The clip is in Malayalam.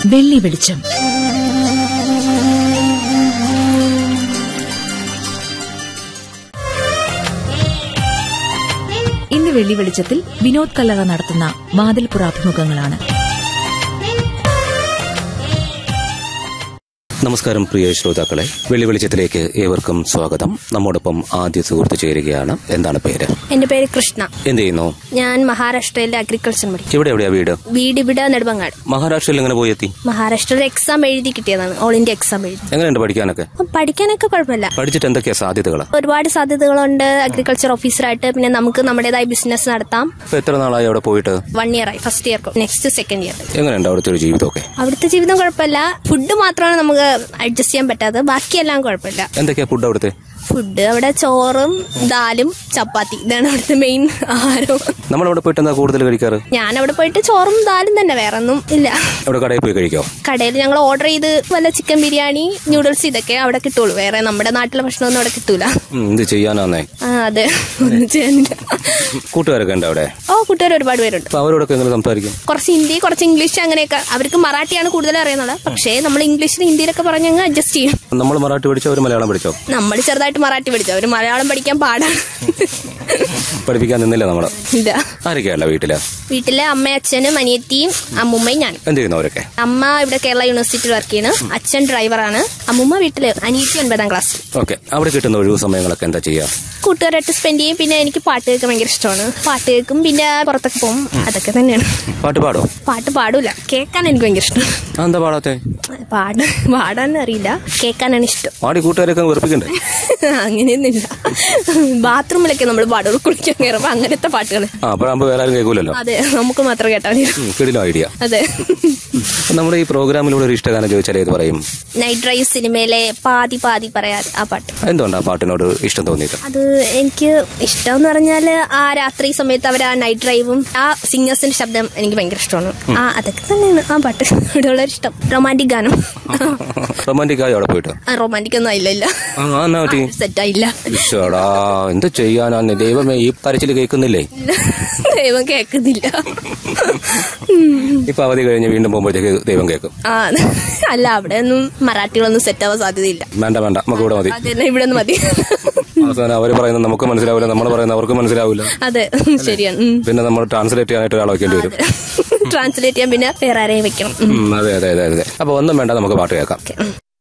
വെള്ളി വെളിച്ചം ഇന്ന് വെള്ളി വെളിച്ചത്തിൽ വിനോദ് കല്ലറ നടത്തുന്ന വാതിൽപ്പുറ അഭിമുഖങ്ങളാണ് നമസ്കാരം പ്രിയ ശ്രോതാക്കളെ വെള്ളി വെളിച്ചത്തിലേക്ക് ഏവർക്കും സ്വാഗതം നമ്മോടൊപ്പം ആദ്യ സുഹൃത്ത് ചേരുകയാണ് എന്താണ് പേര് എന്റെ പേര് കൃഷ്ണ എന്ത് ചെയ്യുന്നു ഞാൻ മഹാരാഷ്ട്രയിലെ അഗ്രികൾച്ചർ പഠിക്കും ഇവിടെ എവിടെയാ വീട് വീട് ഇവിടെ നെടുമങ്ങാട് മഹാരാഷ്ട്രയിൽ എങ്ങനെ പോയി എത്തി മഹാരാഷ്ട്രയിൽ എക്സാം എഴുതി കിട്ടിയതാണ് ഓൾ ഇന്ത്യ എക്സാം എഴുതി എങ്ങനെയുണ്ട് പഠിക്കാനൊക്കെ അപ്പം പഠിക്കാനൊക്കെ കുഴപ്പമില്ല പഠിച്ചിട്ട് എന്തൊക്കെയാ സാധ്യതകൾ ഒരുപാട് സാധ്യതകളുണ്ട് അഗ്രികൾച്ചർ ഓഫീസറായിട്ട് പിന്നെ നമുക്ക് നമ്മുടേതായ ബിസിനസ് നടത്താം ഇപ്പൊ എത്ര നാളായി അവിടെ പോയിട്ട് വൺ ഇയർ ആയി first year next second year എങ്ങനെയുണ്ട് അവിടുത്തെ ഒരു ജീവിതമൊക്കെ അവിടുത്തെ ജീവിതം കുഴപ്പമില്ല ഫുഡ് മാത്രമാണ് നമുക്ക് അഡ്ജസ്റ്റ് ചെയ്യാൻ പറ്റാത്തത് ബാക്കിയെല്ലാം കുഴപ്പമില്ല എന്തൊക്കെയാ ഫുഡ് അവിടുത്തെ ഫുഡ് അവിടെ ചോറും ദാലും ചപ്പാത്തി ഇതാണ് അവിടുത്തെ മെയിൻ ആഹാരം നമ്മളവിടെ പോയിട്ട് എന്താ കൂടുതൽ കഴിക്കാറ് ഞാൻ അവിടെ പോയിട്ട് ചോറും ദാലും തന്നെ വേറെ ഒന്നും ഇല്ല അവിടെ കടയിൽ പോയി കഴിക്കോ കടയിൽ ഞങ്ങൾ ഓർഡർ ചെയ്ത് വല്ല ചിക്കൻ ബിരിയാണി ന്യൂഡിൽസ് ഇതൊക്കെ അവിടെ കിട്ടുള്ളൂ വേറെ നമ്മുടെ നാട്ടിലെ ഭക്ഷണമൊന്നും അവിടെ കിട്ടൂല ഉം, ഇത് ചെയ്യാനാന്നേ ആ അതെ ഒന്നും ചെയ്യാനില്ല കൂട്ടുകാരൊക്കെ ഉണ്ട് അവിടെ ഓ കൂട്ടുകാർ ഒരുപാട് പേരുണ്ട് അപ്പൊ അവരോടൊക്കെ എങ്ങനെ സംസാരിക്കും കുറച്ച് ഹിന്ദി കുറച്ച് ഇംഗ്ലീഷ് അങ്ങനെയൊക്കെ അവർക്ക് മറാഠിയാണ് കൂടുതൽ അറിയുന്നത് പക്ഷേ നമ്മൾ ഇംഗ്ലീഷിലും ഹിന്ദിയിലൊക്കെ പറഞ്ഞ് അങ്ങ് അഡ്ജസ്റ്റ് ചെയ്യും നമ്മൾ മറാഠി പഠിച്ചോ അവർ മലയാളം പഠിച്ചോ നമ്മൾ ചെറുതായിട്ട് മറാഠി പഠിച്ചു അവർ മലയാളം പഠിക്കാൻ പാടാണ് പഠിപ്പിക്കാൻ നിന്നില്ല നമ്മള് ഇല്ല ആരൊക്കെയല്ല വീട്ടില് വീട്ടിലെ അമ്മയും അച്ഛനും അനിയത്തിയും അമ്മുമ്മയും ഞാനും എന്ത് ചെയ്യുന്നു അവരൊക്കെ അമ്മ ഇവിടെ കേരള യൂണിവേഴ്സിറ്റിയിൽ വർക്ക് ചെയ്യുന്നു അച്ഛൻ ഡ്രൈവറാണ് അമ്മുമ്മ വീട്ടില് അനിയത്തി ഒൻപതാം ക്ലാസ് ഓക്കെ അവിടെ കിട്ടുന്ന ഒഴിവു സമയങ്ങളൊക്കെ എന്താ ചെയ്യാ കൂട്ടുകാരായിട്ട് സ്പെൻഡ് ചെയ്യും പിന്നെ എനിക്ക് പാട്ട് കേൾക്കാൻ ഭയങ്കര ഇഷ്ടമാണ് പാട്ട് കേൾക്കും പിന്നെ പുറത്തൊക്കെ പോകും അതൊക്കെ തന്നെയാണ് പാട്ട് പാടോ പാട്ട് പാടൂല കേൾക്കാൻ എനിക്ക് ഭയങ്കര ഇഷ്ടം ആ, എന്താ പാടാത്തെ പാട് പാടാൻ അറിയില്ല കേൾക്കാനാണ് ഇഷ്ടം പാടി കൂട്ടുകാരൊക്കെ വെറുപ്പിക്കണ്ടേ അങ്ങനെയൊന്നുമില്ല ബാത്റൂമിലൊക്കെ നമ്മൾ പാടുള്ളൂ കുളിക്കാൻ കയറുമ്പോ അങ്ങനത്തെ പാട്ടുകൾ ആ അപ്പോഴാകുമ്പോ വേറെ ആരും കേൾക്കൂലല്ലോ അതെ നമുക്ക് മാത്രം കേട്ടാൽ മതി ഉം, കിടിലം ഐഡിയ അതെ നമ്മുടെ ഈ പ്രോഗ്രാമിലൂടെ ഒരു ഇഷ്ടഗാനം ചോദിച്ചാൽ ഏത് പറയും നൈറ്റ് ഡ്രൈവ് സിനിമയിലെ പാതി പാതി പറയാതെ ആ പാട്ട് എന്തുകൊണ്ടാ ആ പാട്ടിനോട് ഇഷ്ടം തോന്നിയത് അത് എനിക്ക് ഇഷ്ടം എന്ന് പറഞ്ഞാല് ആ രാത്രി സമയത്ത് അവർ ആ നൈറ്റ് ഡ്രൈവും ആ സിംഗേഴ്സിന്റെ ശബ്ദം എനിക്ക് ഭയങ്കര ഇഷ്ടമാണ് ആ അതൊക്കെ തന്നെയാണ് ആ പാട്ട് ഇവിടെയുള്ള ഇഷ്ടം റൊമാൻറ്റിക് ഗാനം റൊമാൻറ്റിക് ആയി അവിടെ പോയിട്ട് റൊമാൻറ്റിക് ഒന്നും ആയില്ല ആ, ആ, എന്നാ പറ്റി സെറ്റ് ആയില്ല ഈശ്വടാ എന്ത് ചെയ്യാനാന്ന് ദൈവമേ ഈ കരച്ചിൽ കേൾക്കുന്നില്ലേ ദൈവം കേൾക്കുന്നില്ല ഇപ്പൊ അവധി കഴിഞ്ഞ് വീണ്ടും പോകുമ്പോഴത്തേക്ക് ദൈവം കേൾക്കും ആ അല്ല അവിടെ ഒന്നും മറാഠികളൊന്നും സെറ്റ് ആവാൻ സാധ്യതയില്ല വേണ്ട വേണ്ട നമുക്ക് ഇവിടെ മതി അതന്നെ ഇവിടെ നിന്ന് മതി അവസാനം അവര് പറയുന്നത് നമുക്ക് മനസ്സിലാവില്ല നമ്മൾ പറയുന്നത് അവർക്ക് മനസ്സിലാവില്ല അതെ ശരിയാണ് ഉം. പിന്നെ നമ്മൾ ട്രാൻസ്ലേറ്റ് ചെയ്യാനായിട്ട് ഒരാൾ വെക്കേണ്ടി വരും ട്രാൻസ്ലേറ്റ് ചെയ്യാൻ പിന്നെ വേറെ ആരെയും വെക്കണം ഉം. ഉം, അതെ അതെ അതെ അതെ അപ്പൊ ഒന്നും വേണ്ട നമുക്ക് പാട്ട് കേൾക്കാം ഓക്കേ. ഉം.